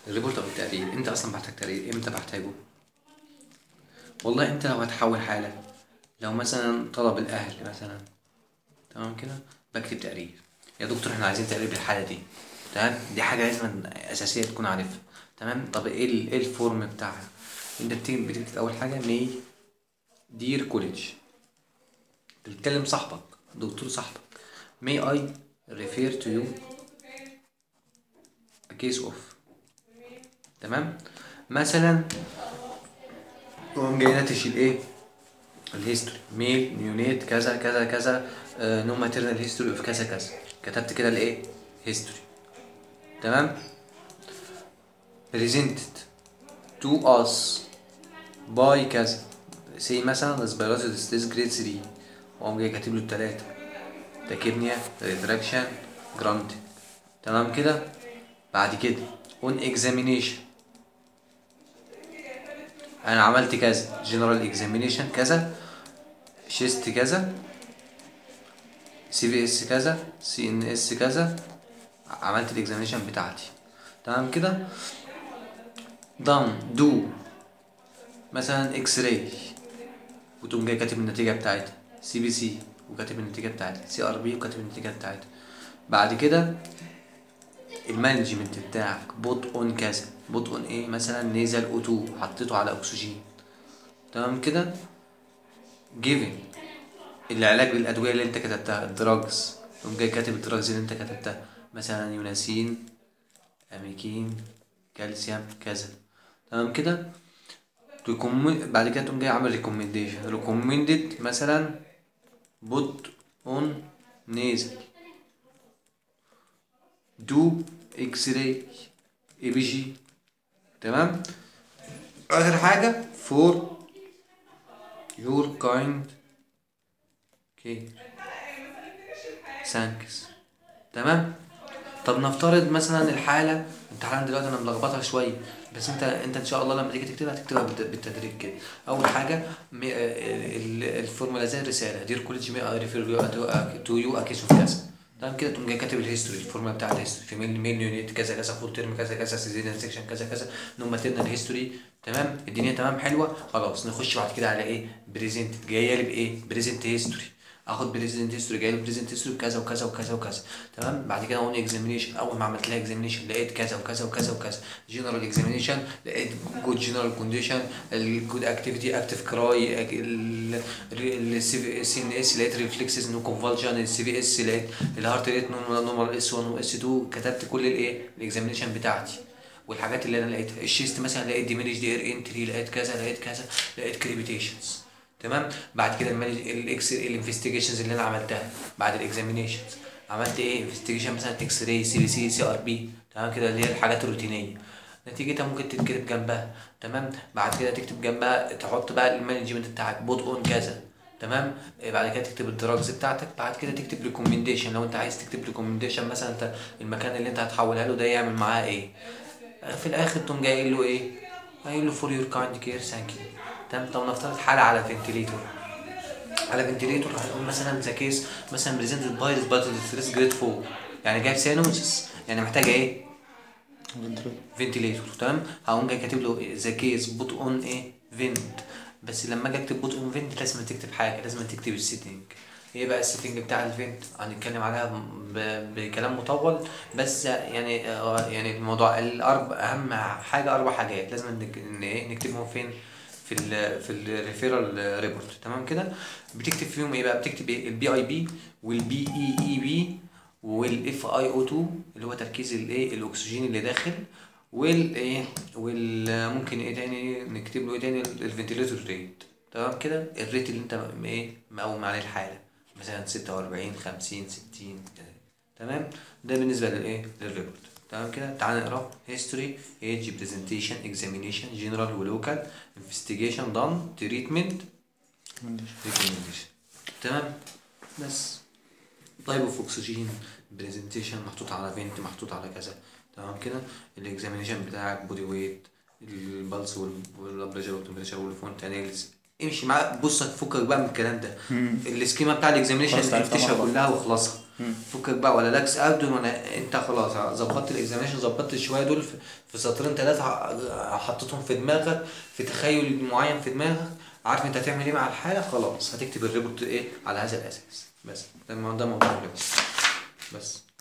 الريبورت او التقرير انت اصلا بحتاج تقرير امتى بحتاجه والله انت لو هتحول حالة لو مثلا طلب الاهل مثلا تمام كده بكتب تقرير يا دكتور احنا عايزين تقرير بالحالة دي تمام دي حاجة لازم اساسية تكون عارفها تمام طب ايه ال- ايه الفورم بتاعها انت بتكتب بتكتب اول حاجة مي دير كوليدج بتتكلم صاحبك دكتور صاحبك may I refer to you a case of تمام مثلا تقوم جاي ناتش الايه الهيستوري ميل نيونيت كذا كذا كذا نو ماتيرنال هيستوري اوف كذا كذا كتبت كده الايه هيستوري تمام presented to us by كذا سي مثلا اسبيراتيد ستيز جريد 3 واقوم جاي كاتب له التلاتة تاكيبنيا ريتراكشن جرانت تمام كده بعد كده اون اكزامينيشن انا عملت كذا جنرال اكزامينيشن كذا شيست كذا سي في اس كذا سي ان اس كذا عملت الاكزامينيشن بتاعتي تمام كده دان دو مثلا اكس راي وتقوم جاي كاتب النتيجة بتاعتها سي بي سي وكاتب النتيجة بتاعتها سي ار بي وكاتب النتيجة بتاعتها بعد كده المانجمنت بتاعك بوت اون كذا بوت اون ايه مثلا نيزل او 2 حطيته على اكسجين تمام كده جيفن العلاج بالادويه اللي انت كتبتها الدراجز تقوم جاي كاتب الدراجز اللي انت كتبتها مثلا يوناسين اميكين كالسيوم كذا تمام كده تكون بعد كده تقوم جاي عامل ريكومنديشن ريكومندد مثلا بوت اون نيزل دو اكس راي اي بي جي تمام اخر حاجه فور يور كايند كير ثانكس تمام طب نفترض مثلا الحاله انت حالا دلوقتي انا ملخبطها شويه بس انت انت ان شاء الله لما تيجي تكتبها تكتبها بالت- بالتدريج كده اول حاجه مي- ال- ال- الفورمولا زي الرساله دير كوليدج مي اي ريفير تو يو اكيس اوف كذا تمام كده تقوم جاي كاتب الهيستوري الفورمولا بتاعت الهيستوري في ميل ميل يونيت كذا كذا فول تيرم كذا كذا سيزيريان سيكشن كذا كذا نو ماتيرنال هيستوري تمام الدنيا تمام حلوه خلاص نخش بعد كده على ايه بريزنت جايه لي بايه بريزنت هيستوري اخد بريزنت هيستوري جاي لي بريزنت هيستوري بكذا وكذا وكذا وكذا تمام بعد كده اون اكزامينيشن اول ما عملت لها اكزامينيشن لقيت كذا وكذا وكذا وكذا جنرال اكزامينيشن لقيت جود جنرال كونديشن الجود اكتيفيتي اكتيف كراي السي ان اس لقيت ريفلكسز نو كونفالجن السي في اس لقيت الهارت ريت نورمال اس 1 واس 2 كتبت كل الايه الاكزامينيشن بتاعتي والحاجات اللي انا لقيتها الشيست مثلا لقيت ديمينيش دي اير انتري لقيت كذا لقيت كذا لقيت كريبيتيشنز تمام بعد كده المانج الاكس الانفستيجيشنز اللي انا عملتها بعد الاكزامينيشنز عملت ايه انفستيجيشن مثلا اكس راي سي بي سي سي ار بي تمام كده اللي هي الحاجات الروتينيه نتيجتها ممكن تتكتب جنبها تمام بعد كده تكتب جنبها تحط بقى المانجمنت بتاعك بوت اون كذا تمام إيه بعد كده تكتب الدراجز بتاعتك بعد كده تكتب ريكومنديشن لو انت عايز تكتب ريكومنديشن مثلا انت المكان اللي انت هتحولها له ده يعمل معاه ايه في الاخر تقوم جاي قايل له ايه قايل له فور يور كايند كير ثانك يو تمام طب نفترض حاله على فنتليتور على فنتليتور هنقول مثلا ذا كيس مثلا بريزنتد باي ريسبيرتوري ستريس جريد 4 يعني جايب سيانوزس يعني محتاجه ايه فنتليتور تمام هقوم جاي كاتب له ذا كيس بوت اون ايه فينت بس لما اجي اكتب بوت اون فينت لازم تكتب حاجه لازم تكتب السيتنج ايه بقى السيتنج بتاع الفينت هنتكلم عليها ب- بكلام مطول بس يعني آه، يعني الموضوع الاربع اهم حاجه اربع حاجات لازم نك- ان ايه نكتبهم فين في ال في الريفيرال ريبورت تمام كده بتكتب فيهم ايه بقى بتكتب ايه البي اي بي والبي اي اي بي والاف اي او 2 اللي هو تركيز الايه الاكسجين اللي داخل والايه والممكن ايه تاني نكتب له ايه تاني الفنتيليتور ريت تمام كده الريت اللي انت م- ايه مقوم عليه الحاله مثلا 46 50 60 كده. تمام ده بالنسبه للايه للريبورت تمام كده تعال نقرا هيستوري ايج برزنتيشن اكزامينيشن جنرال ولوكال انفستيجيشن دان تريتمنت ريكومنديشن تمام بس تايب اوف اكسجين برزنتيشن محطوط على فينت محطوط على كذا تمام كده الاكزامينيشن بتاعك بودي ويت البلس والبلاد بريشر والتمبريتشر والفونتانيلز امشي معاه بص فكك بقى من الكلام ده السكيما بتاع الاكزامينشن خلاص تعرفتها افتشها مرة. كلها وخلصها فكك بقى ولا لاكس ابدو ولا انت خلاص ظبطت الاكزامينشن ظبطت شويه دول في- في سطرين ثلاثه حطيتهم في دماغك في تخيل معين في دماغك عارف انت هتعمل ايه مع الحاله خلاص هتكتب الريبورت ايه على هذا الاساس بس ده الموضوع ده موضوع الريبورت بس